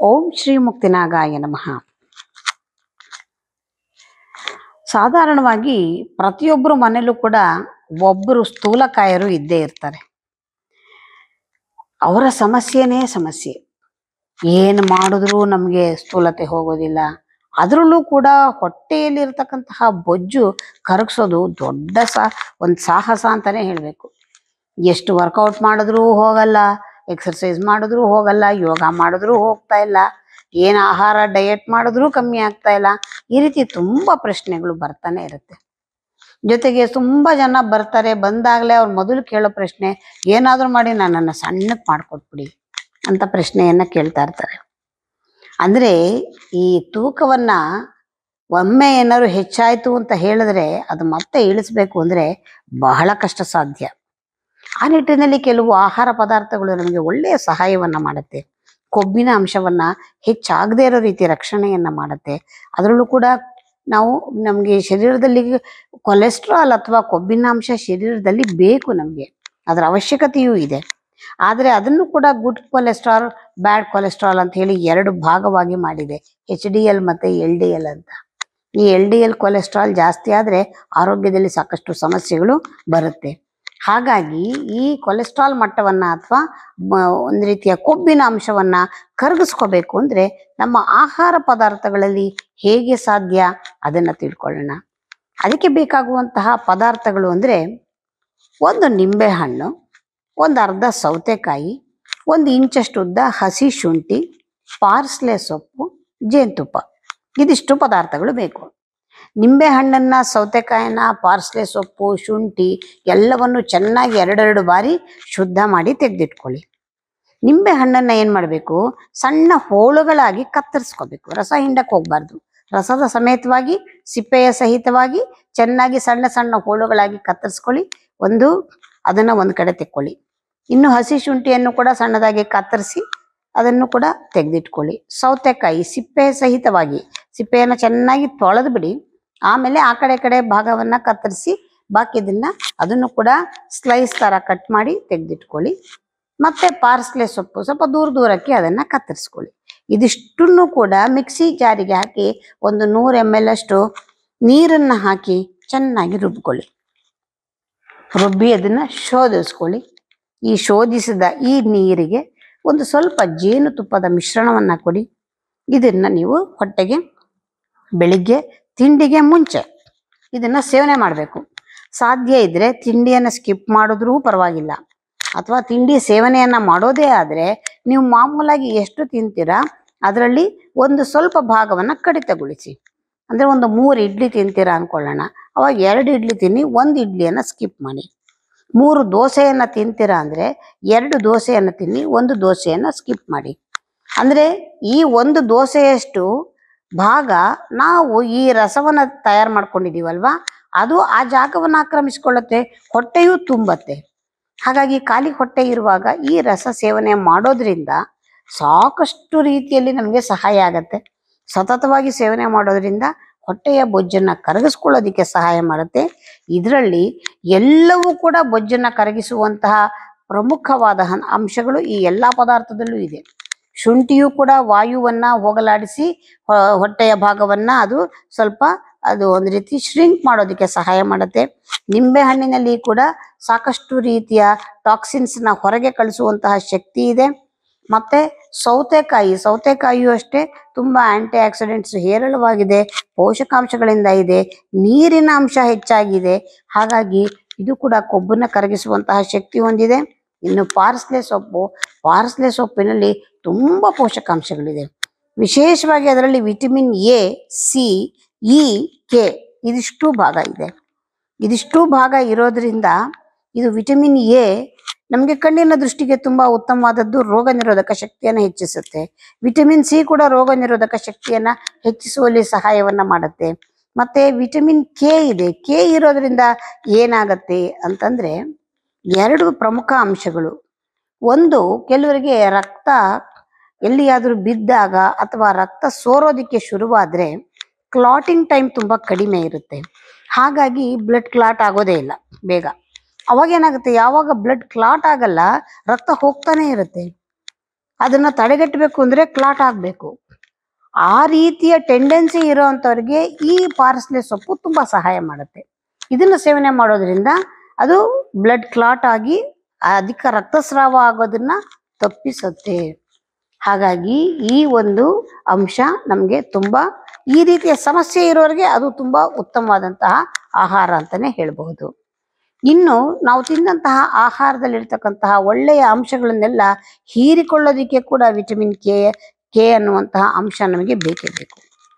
ಓಂ ಶ್ರೀ ಮುಕ್ತಿನಾಗಾಯ ನಮಃ ಸಾಧಾರಣವಾಗಿ ಪ್ರತಿಯೊಬ್ಬರು ಮನೇಲೂ ಕೂಡ ಒಬ್ಬರು ಸ್ಥೂಲಕಾಯರು ಇದ್ದೇ ಇರ್ತಾರೆ ಅವರ ಸಮಸ್ಯೆನೇ ಸಮಸ್ಯೆ ಏನು ಮಾಡಿದ್ರೂ ನಮಗೆ ಸ್ಥೂಲತೆ ಹೋಗೋದಿಲ್ಲ ಅದರಲ್ಲೂ ಕೂಡ ಹೊಟ್ಟೆಯಲ್ಲಿರ್ತಕ್ಕಂತಹ ಬೊಜ್ಜು ಕರಗಿಸೋದು ದೊಡ್ಡ ಸಾ ಒಂದು ಸಾಹಸ ಅಂತಾನೆ ಹೇಳಬೇಕು ಎಷ್ಟು ವರ್ಕೌಟ್ ಮಾಡಿದ್ರೂ ಹೋಗಲ್ಲ ಎಕ್ಸರ್ಸೈಸ್ ಮಾಡಿದ್ರೂ ಹೋಗಲ್ಲ ಯೋಗ ಮಾಡಿದ್ರೂ ಹೋಗ್ತಾ ಇಲ್ಲ ಏನು ಆಹಾರ ಡಯಟ್ ಮಾಡಿದ್ರೂ ಕಮ್ಮಿ ಆಗ್ತಾ ಇಲ್ಲ ಈ ರೀತಿ ತುಂಬಾ ಪ್ರಶ್ನೆಗಳು ಬರ್ತಾನೆ ಇರುತ್ತೆ ಜೊತೆಗೆ ತುಂಬಾ ಜನ ಬರ್ತಾರೆ ಬಂದಾಗಲೇ ಅವ್ರು ಮೊದಲು ಕೇಳೋ ಪ್ರಶ್ನೆ ಏನಾದರೂ ಮಾಡಿ ನನ್ನನ್ನು ಸಣ್ಣಕ್ಕೆ ಮಾಡಿಕೊಟ್ಬಿಡಿ ಅಂತ ಪ್ರಶ್ನೆಯನ್ನ ಕೇಳ್ತಾ ಇರ್ತಾರೆ ಅಂದ್ರೆ ಈ ತೂಕವನ್ನ ಒಮ್ಮೆ ಏನಾದ್ರು ಹೆಚ್ಚಾಯ್ತು ಅಂತ ಹೇಳಿದ್ರೆ ಅದು ಮತ್ತೆ ಇಳಿಸ್ಬೇಕು ಅಂದ್ರೆ ಬಹಳ ಕಷ್ಟ ಸಾಧ್ಯ ಆ ನಿಟ್ಟಿನಲ್ಲಿ ಕೆಲವು ಆಹಾರ ಪದಾರ್ಥಗಳು ನಮಗೆ ಒಳ್ಳೆಯ ಸಹಾಯವನ್ನ ಮಾಡುತ್ತೆ ಕೊಬ್ಬಿನ ಅಂಶವನ್ನ ಹೆಚ್ಚಾಗದೇ ಇರೋ ರೀತಿ ರಕ್ಷಣೆಯನ್ನ ಮಾಡುತ್ತೆ ಅದರಲ್ಲೂ ಕೂಡ ನಾವು ನಮಗೆ ಶರೀರದಲ್ಲಿ ಕೊಲೆಸ್ಟ್ರಾಲ್ ಅಥವಾ ಕೊಬ್ಬಿನ ಅಂಶ ಶರೀರದಲ್ಲಿ ಬೇಕು ನಮಗೆ ಅದರ ಅವಶ್ಯಕತೆಯೂ ಇದೆ ಆದರೆ ಅದನ್ನು ಕೂಡ ಗುಡ್ ಕೊಲೆಸ್ಟ್ರಾಲ್ ಬ್ಯಾಡ್ ಕೊಲೆಸ್ಟ್ರಾಲ್ ಅಂತ ಹೇಳಿ ಎರಡು ಭಾಗವಾಗಿ ಮಾಡಿದೆ ಎಚ್ ಡಿ ಎಲ್ ಮತ್ತೆ ಎಲ್ ಡಿ ಎಲ್ ಅಂತ ಈ ಎಲ್ ಡಿ ಎಲ್ ಕೊಲೆಸ್ಟ್ರಾಲ್ ಜಾಸ್ತಿ ಆದರೆ ಆರೋಗ್ಯದಲ್ಲಿ ಸಾಕಷ್ಟು ಸಮಸ್ಯೆಗಳು ಬರುತ್ತೆ ಹಾಗಾಗಿ ಈ ಕೊಲೆಸ್ಟ್ರಾಲ್ ಮಟ್ಟವನ್ನ ಅಥವಾ ಒಂದು ರೀತಿಯ ಕೊಬ್ಬಿನ ಅಂಶವನ್ನ ಕರಗಿಸ್ಕೋಬೇಕು ಅಂದ್ರೆ ನಮ್ಮ ಆಹಾರ ಪದಾರ್ಥಗಳಲ್ಲಿ ಹೇಗೆ ಸಾಧ್ಯ ಅದನ್ನ ತಿಳ್ಕೊಳ್ಳೋಣ ಅದಕ್ಕೆ ಬೇಕಾಗುವಂತಹ ಪದಾರ್ಥಗಳು ಅಂದ್ರೆ ಒಂದು ನಿಂಬೆಹಣ್ಣು ಒಂದು ಅರ್ಧ ಸೌತೆಕಾಯಿ ಒಂದು ಇಂಚಷ್ಟು ಉದ್ದ ಹಸಿ ಶುಂಠಿ ಪಾರ್ಸ್ಲೆ ಸೊಪ್ಪು ಜೇನುತುಪ್ಪ ಇದಿಷ್ಟು ಪದಾರ್ಥಗಳು ಬೇಕು ನಿಂಬೆ ಹಣ್ಣನ್ನ ಸೌತೆಕಾಯಿನ ಪಾರ್ಸ್ಲೆ ಸೊಪ್ಪು ಶುಂಠಿ ಎಲ್ಲವನ್ನು ಚೆನ್ನಾಗಿ ಎರಡೆರಡು ಬಾರಿ ಶುದ್ಧ ಮಾಡಿ ತೆಗೆದಿಟ್ಕೊಳ್ಳಿ ನಿಂಬೆ ಹಣ್ಣನ್ನ ಏನ್ ಮಾಡಬೇಕು ಸಣ್ಣ ಹೋಳುಗಳಾಗಿ ಕತ್ತರಿಸ್ಕೋಬೇಕು ರಸ ಹಿಂಡಕ್ಕೆ ಹೋಗ್ಬಾರ್ದು ರಸದ ಸಮೇತವಾಗಿ ಸಿಪ್ಪೆಯ ಸಹಿತವಾಗಿ ಚೆನ್ನಾಗಿ ಸಣ್ಣ ಸಣ್ಣ ಹೋಳುಗಳಾಗಿ ಕತ್ತರಿಸ್ಕೊಳ್ಳಿ ಒಂದು ಅದನ್ನ ಒಂದ್ ಕಡೆ ತೆಕ್ಕೊಳ್ಳಿ ಇನ್ನು ಹಸಿ ಶುಂಠಿಯನ್ನು ಕೂಡ ಸಣ್ಣದಾಗಿ ಕತ್ತರಿಸಿ ಅದನ್ನು ಕೂಡ ತೆಗೆದಿಟ್ಕೊಳ್ಳಿ ಸೌತೆಕಾಯಿ ಸಿಪ್ಪೆ ಸಹಿತವಾಗಿ ಸಿಪ್ಪೆಯನ್ನು ಚೆನ್ನಾಗಿ ತೊಳೆದು ಬಿಡಿ ಆಮೇಲೆ ಆ ಕಡೆ ಈ ಕಡೆ ಭಾಗವನ್ನ ಕತ್ತರಿಸಿ ಬಾಕಿದನ್ನ ಅದನ್ನು ಕೂಡ ಸ್ಲೈಸ್ ತರ ಕಟ್ ಮಾಡಿ ತೆಗೆದಿಟ್ಕೊಳ್ಳಿ ಮತ್ತೆ ಪಾರ್ಸ್ಲೆ ಸೊಪ್ಪು ಸ್ವಲ್ಪ ದೂರ ದೂರಕ್ಕೆ ಅದನ್ನ ಕತ್ತರಿಸ್ಕೊಳ್ಳಿ ಇದಿಷ್ಟನ್ನು ಕೂಡ ಮಿಕ್ಸಿ ಜಾರಿಗೆ ಹಾಕಿ ಒಂದು ನೂರು ಎಮ್ ಎಲ್ ಅಷ್ಟು ನೀರನ್ನ ಹಾಕಿ ಚೆನ್ನಾಗಿ ರುಬ್ಕೊಳ್ಳಿ ರುಬ್ಬಿ ಅದನ್ನ ಶೋಧಿಸ್ಕೊಳ್ಳಿ ಈ ಶೋಧಿಸಿದ ಈ ನೀರಿಗೆ ಒಂದು ಸ್ವಲ್ಪ ಜೇನುತುಪ್ಪದ ಮಿಶ್ರಣವನ್ನ ಕೊಡಿ ಇದನ್ನ ನೀವು ಹೊಟ್ಟೆಗೆ ಬೆಳಿಗ್ಗೆ ತಿಂಡಿಗೆ ಮುಂಚೆ ಇದನ್ನ ಸೇವನೆ ಮಾಡಬೇಕು ಸಾಧ್ಯ ಇದ್ರೆ ತಿಂಡಿಯನ್ನ ಸ್ಕಿಪ್ ಮಾಡಿದ್ರೂ ಪರವಾಗಿಲ್ಲ ಅಥವಾ ತಿಂಡಿ ಸೇವನೆಯನ್ನ ಮಾಡೋದೇ ಆದ್ರೆ ನೀವು ಮಾಮೂಲಾಗಿ ಎಷ್ಟು ತಿಂತೀರಾ ಅದರಲ್ಲಿ ಒಂದು ಸ್ವಲ್ಪ ಭಾಗವನ್ನ ಕಡಿತಗೊಳಿಸಿ ಅಂದ್ರೆ ಒಂದು ಮೂರು ಇಡ್ಲಿ ತಿಂತೀರಾ ಅನ್ಕೊಳ್ಳೋಣ ಅವಾಗ ಎರಡು ಇಡ್ಲಿ ತಿನ್ನಿ ಒಂದು ಇಡ್ಲಿಯನ್ನ ಸ್ಕಿಪ್ ಮಾಡಿ ಮೂರು ದೋಸೆಯನ್ನ ತಿಂತೀರಾ ಅಂದ್ರೆ ಎರಡು ದೋಸೆಯನ್ನ ತಿನ್ನಿ ಒಂದು ದೋಸೆಯನ್ನ ಸ್ಕಿಪ್ ಮಾಡಿ ಅಂದ್ರೆ ಈ ಒಂದು ದೋಸೆಯಷ್ಟು ಭಾಗ ನಾವು ಈ ರಸವನ್ನ ತಯಾರು ಮಾಡ್ಕೊಂಡಿದೀವಲ್ವಾ ಅದು ಆ ಜಾಗವನ್ನ ಆಕ್ರಮಿಸಿಕೊಳ್ಳುತ್ತೆ ಹೊಟ್ಟೆಯೂ ತುಂಬತ್ತೆ ಹಾಗಾಗಿ ಖಾಲಿ ಹೊಟ್ಟೆ ಇರುವಾಗ ಈ ರಸ ಸೇವನೆ ಮಾಡೋದ್ರಿಂದ ಸಾಕಷ್ಟು ರೀತಿಯಲ್ಲಿ ನಮಗೆ ಸಹಾಯ ಆಗತ್ತೆ ಸತತವಾಗಿ ಸೇವನೆ ಮಾಡೋದ್ರಿಂದ ಹೊಟ್ಟೆಯ ಬೊಜ್ಜನ್ನ ಕರಗಿಸ್ಕೊಳ್ಳೋದಿಕ್ಕೆ ಸಹಾಯ ಮಾಡುತ್ತೆ ಇದರಲ್ಲಿ ಎಲ್ಲವೂ ಕೂಡ ಬೊಜ್ಜನ್ನ ಕರಗಿಸುವಂತಹ ಪ್ರಮುಖವಾದ ಹನ್- ಅಂಶಗಳು ಈ ಎಲ್ಲಾ ಪದಾರ್ಥದಲ್ಲೂ ಇದೆ ಶುಂಠಿಯು ಕೂಡ ವಾಯುವನ್ನ ಹೋಗಲಾಡಿಸಿ ಹೊ- ಹೊಟ್ಟೆಯ ಭಾಗವನ್ನ ಅದು ಸ್ವಲ್ಪ ಅದು ಒಂದು ರೀತಿ ಶ್ರಿಂಕ್ ಮಾಡೋದಕ್ಕೆ ಸಹಾಯ ಮಾಡುತ್ತೆ ನಿಂಬೆ ಹಣ್ಣಿನಲ್ಲಿ ಕೂಡ ಸಾಕಷ್ಟು ರೀತಿಯ ಟಾಕ್ಸಿನ್ಸ್ ನ ಹೊರಗೆ ಕಳಿಸುವಂತಹ ಶಕ್ತಿ ಇದೆ ಮತ್ತೆ ಸೌತೆಕಾಯಿ ಸೌತೆಕಾಯಿಯು ಅಷ್ಟೇ ತುಂಬಾ ಆಂಟಿ ಆಕ್ಸಿಡೆಂಟ್ಸ್ ಹೇರಳವಾಗಿದೆ ಪೋಷಕಾಂಶಗಳಿಂದ ಇದೆ ನೀರಿನ ಅಂಶ ಹೆಚ್ಚಾಗಿದೆ ಹಾಗಾಗಿ ಇದು ಕೂಡ ಕೊಬ್ಬನ್ನ ಕರಗಿಸುವಂತಹ ಶಕ್ತಿ ಹೊಂದಿದೆ ಇನ್ನು ಪಾರ್ಸ್ಲೆ ಸೊಪ್ಪು ಪಾರ್ಸ್ಲೆ ಸೊಪ್ಪಿನಲ್ಲಿ ತುಂಬಾ ಪೋಷಕಾಂಶಗಳಿದೆ ವಿಶೇಷವಾಗಿ ಅದರಲ್ಲಿ vitamin A C E K ಇದಿಷ್ಟು ಭಾಗ ಇದೆ ಇದಿಷ್ಟು ಭಾಗ ಇರೋದ್ರಿಂದ ಇದು ವಿಟಮಿನ್ ಎ ನಮಗೆ ಕಣ್ಣಿನ ದೃಷ್ಟಿಗೆ ತುಂಬಾ ಉತ್ತಮವಾದದ್ದು ರೋಗ ನಿರೋಧಕ ಶಕ್ತಿಯನ್ನು ಹೆಚ್ಚಿಸುತ್ತೆ ವಿಟಮಿನ್ ಸಿ ಕೂಡ ರೋಗ ನಿರೋಧಕ ಶಕ್ತಿಯನ್ನ ಹೆಚ್ಚಿಸುವಲ್ಲಿ ಸಹಾಯವನ್ನ ಮಾಡುತ್ತೆ ಮತ್ತೆ ವಿಟಮಿನ್ ಕೆ ಇದೆ ಕೆ ಇರೋದ್ರಿಂದ ಏನಾಗತ್ತೆ ಅಂತಂದ್ರೆ ಎರಡು ಪ್ರಮುಖ ಅಂಶಗಳು ಒಂದು ಕೆಲವರಿಗೆ ರಕ್ತ ಎಲ್ಲಿಯಾದ್ರೂ ಬಿದ್ದಾಗ ಅಥವಾ ರಕ್ತ ಸೋರೋದಿಕ್ಕೆ ಶುರುವಾದ್ರೆ ಕ್ಲಾಟಿಂಗ್ ಟೈಮ್ ತುಂಬಾ ಕಡಿಮೆ ಇರುತ್ತೆ ಹಾಗಾಗಿ ಬ್ಲಡ್ ಕ್ಲಾಟ್ ಆಗೋದೇ ಇಲ್ಲ ಬೇಗ ಅವಾಗ ಏನಾಗುತ್ತೆ ಯಾವಾಗ ಬ್ಲಡ್ ಕ್ಲಾಟ್ ಆಗಲ್ಲ ರಕ್ತ ಹೋಗ್ತಾನೆ ಇರುತ್ತೆ ಅದನ್ನ ತಡೆಗಟ್ಟಬೇಕು ಅಂದ್ರೆ ಕ್ಲಾಟ್ ಆಗ್ಬೇಕು ಆ ರೀತಿಯ ಟೆಂಡೆನ್ಸಿ ಇರೋವಂಥವ್ರಿಗೆ ಈ ಪಾರ್ಸ್ಲೆ ಸೊಪ್ಪು ತುಂಬಾ ಸಹಾಯ ಮಾಡುತ್ತೆ ಇದನ್ನ ಸೇವನೆ ಮಾಡೋದ್ರಿಂದ ಅದು ಬ್ಲಡ್ ಕ್ಲಾಟ್ ಆಗಿ ಅಧಿಕ ರಕ್ತಸ್ರಾವ ಆಗೋದನ್ನ ತಪ್ಪಿಸುತ್ತೆ ಹಾಗಾಗಿ ಈ ಒಂದು ಅಂಶ ನಮಗೆ ತುಂಬಾ ಈ ರೀತಿಯ ಸಮಸ್ಯೆ ಇರೋರಿಗೆ ಅದು ತುಂಬಾ ಉತ್ತಮವಾದಂತಹ ಆಹಾರ ಅಂತಾನೆ ಹೇಳಬಹುದು ಇನ್ನು ನಾವು ತಿಂದಂತಹ ಆಹಾರದಲ್ಲಿರ್ತಕ್ಕಂತಹ ಒಳ್ಳೆಯ ಅಂಶಗಳನ್ನೆಲ್ಲ ಹೀರಿಕೊಳ್ಳೋದಿಕ್ಕೆ ಕೂಡ ವಿಟಮಿನ್ ಕೆ ಕೆ ಅನ್ನುವಂತಹ ಅಂಶ ನಮಗೆ ಬೇಕೇ ಬೇಕು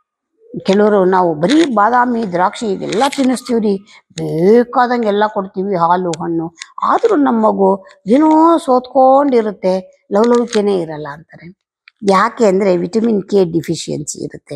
ಕೆಲವರು ನಾವು ಬರೀ ಬಾದಾಮಿ ದ್ರಾಕ್ಷಿ ಇವೆಲ್ಲ ತಿನ್ನಿಸ್ತೀವ್ರಿ ಬೇಕಾದಂಗೆ ಎಲ್ಲ ಕೊಡ್ತೀವಿ ಹಾಲು ಹಣ್ಣು ಆದರೂ ನಮ್ಮ ಮಗು ಏನೋ ಸೋತ್ಕೊಂಡಿರುತ್ತೆ ಲವಲವಿಕೆನೇ ಇರಲ್ಲ ಅಂತಾರೆ ಯಾಕೆ ಅಂದರೆ ವಿಟಮಿನ್ ಕೆ ಡಿಫಿಷಿಯನ್ಸಿ ಇರುತ್ತೆ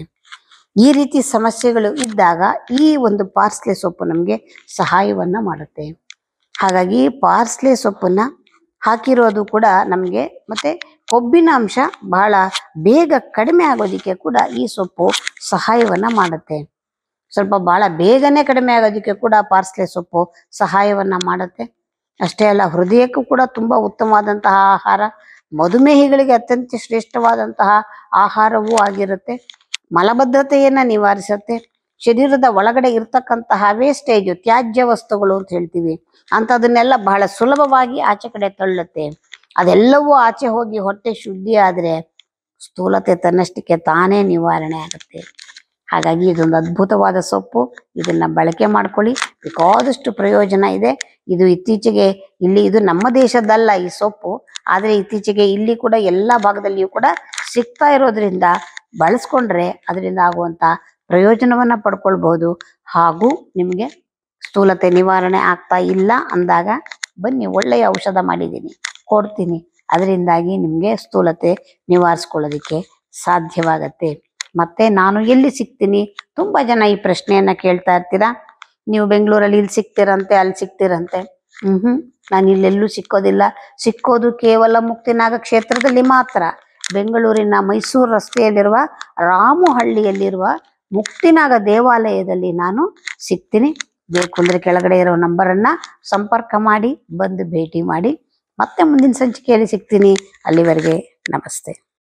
ಈ ರೀತಿ ಸಮಸ್ಯೆಗಳು ಇದ್ದಾಗ ಈ ಒಂದು ಪಾರ್ಸ್ಲೆ ಸೊಪ್ಪು ನಮಗೆ ಸಹಾಯವನ್ನ ಮಾಡುತ್ತೆ ಹಾಗಾಗಿ ಪಾರ್ಸ್ಲೆ ಸೊಪ್ಪನ್ನ ಹಾಕಿರೋದು ಕೂಡ ನಮಗೆ ಮತ್ತೆ ಕೊಬ್ಬಿನ ಅಂಶ ಬಹಳ ಬೇಗ ಕಡಿಮೆ ಆಗೋದಕ್ಕೆ ಕೂಡ ಈ ಸೊಪ್ಪು ಸಹಾಯವನ್ನ ಮಾಡುತ್ತೆ ಸ್ವಲ್ಪ ಬಹಳ ಬೇಗನೆ ಕಡಿಮೆ ಆಗೋದಕ್ಕೆ ಕೂಡ ಪಾರ್ಸ್ಲೆ ಸೊಪ್ಪು ಸಹಾಯವನ್ನ ಮಾಡುತ್ತೆ ಅಷ್ಟೇ ಅಲ್ಲ ಹೃದಯಕ್ಕೂ ಕೂಡ ತುಂಬಾ ಉತ್ತಮವಾದಂತಹ ಆಹಾರ ಮಧುಮೇಹಿಗಳಿಗೆ ಅತ್ಯಂತ ಶ್ರೇಷ್ಠವಾದಂತಹ ಆಹಾರವೂ ಆಗಿರುತ್ತೆ ಮಲಬದ್ಧತೆಯನ್ನ ನಿವಾರಿಸುತ್ತೆ ಶರೀರದ ಒಳಗಡೆ ಇರ್ತಕ್ಕಂತಹ ವೇಸ್ಟೇಜ್ ತ್ಯಾಜ್ಯ ವಸ್ತುಗಳು ಅಂತ ಹೇಳ್ತೀವಿ ಅಂಥದನ್ನೆಲ್ಲ ಬಹಳ ಸುಲಭವಾಗಿ ಆಚೆ ಕಡೆ ತಳ್ಳುತ್ತೆ ಅದೆಲ್ಲವೂ ಆಚೆ ಹೋಗಿ ಹೊಟ್ಟೆ ಶುದ್ಧಿ ಆದ್ರೆ ಸ್ಥೂಲತೆ ತನ್ನಷ್ಟಕ್ಕೆ ತಾನೇ ನಿವಾರಣೆ ಆಗುತ್ತೆ ಹಾಗಾಗಿ ಇದೊಂದು ಅದ್ಭುತವಾದ ಸೊಪ್ಪು ಇದನ್ನ ಬಳಕೆ ಮಾಡ್ಕೊಳ್ಳಿ ಬೇಕಾದಷ್ಟು ಪ್ರಯೋಜನ ಇದೆ ಇದು ಇತ್ತೀಚೆಗೆ ಇಲ್ಲಿ ಇದು ನಮ್ಮ ದೇಶದಲ್ಲ ಈ ಸೊಪ್ಪು ಆದ್ರೆ ಇತ್ತೀಚೆಗೆ ಇಲ್ಲಿ ಕೂಡ ಎಲ್ಲ ಭಾಗದಲ್ಲಿಯೂ ಕೂಡ ಸಿಗ್ತಾ ಇರೋದ್ರಿಂದ ಬಳಸ್ಕೊಂಡ್ರೆ ಅದರಿಂದ ಆಗುವಂತ ಪ್ರಯೋಜನವನ್ನ ಪಡ್ಕೊಳ್ಬಹುದು ಹಾಗೂ ನಿಮಗೆ ಸ್ಥೂಲತೆ ನಿವಾರಣೆ ಆಗ್ತಾ ಇಲ್ಲ ಅಂದಾಗ ಬನ್ನಿ ಒಳ್ಳೆಯ ಔಷಧ ಮಾಡಿದ್ದೀನಿ ಕೊಡ್ತೀನಿ ಅದರಿಂದಾಗಿ ನಿಮಗೆ ಸ್ಥೂಲತೆ ನಿವಾರಿಸ್ಕೊಳ್ಳೋದಕ್ಕೆ ಸಾಧ್ಯವಾಗತ್ತೆ ಮತ್ತೆ ನಾನು ಎಲ್ಲಿ ಸಿಗ್ತೀನಿ ತುಂಬಾ ಜನ ಈ ಪ್ರಶ್ನೆಯನ್ನ ಕೇಳ್ತಾ ಇರ್ತೀರಾ ನೀವು ಬೆಂಗಳೂರಲ್ಲಿ ಇಲ್ಲಿ ಸಿಗ್ತೀರಂತೆ ಅಲ್ಲಿ ಸಿಗ್ತೀರಂತೆ ಹ್ಮ್ ಹ್ಮ್ ನಾನು ಇಲ್ಲೆಲ್ಲೂ ಸಿಕ್ಕೋದಿಲ್ಲ ಸಿಕ್ಕೋದು ಕೇವಲ ಮುಕ್ತಿನಾಗ ಕ್ಷೇತ್ರದಲ್ಲಿ ಮಾತ್ರ ಬೆಂಗಳೂರಿನ ಮೈಸೂರು ರಸ್ತೆಯಲ್ಲಿರುವ ರಾಮುಹಳ್ಳಿಯಲ್ಲಿರುವ ಮುಕ್ತಿನಾಗ ದೇವಾಲಯದಲ್ಲಿ ನಾನು ಸಿಗ್ತೀನಿ ಬೇಕು ಅಂದ್ರೆ ಕೆಳಗಡೆ ಇರೋ ನಂಬರನ್ನ ಸಂಪರ್ಕ ಮಾಡಿ ಬಂದು ಭೇಟಿ ಮಾಡಿ ಮತ್ತೆ ಮುಂದಿನ ಸಂಚಿಕೆಯಲ್ಲಿ ಸಿಗ್ತೀನಿ ಅಲ್ಲಿವರೆಗೆ ನಮಸ್ತೆ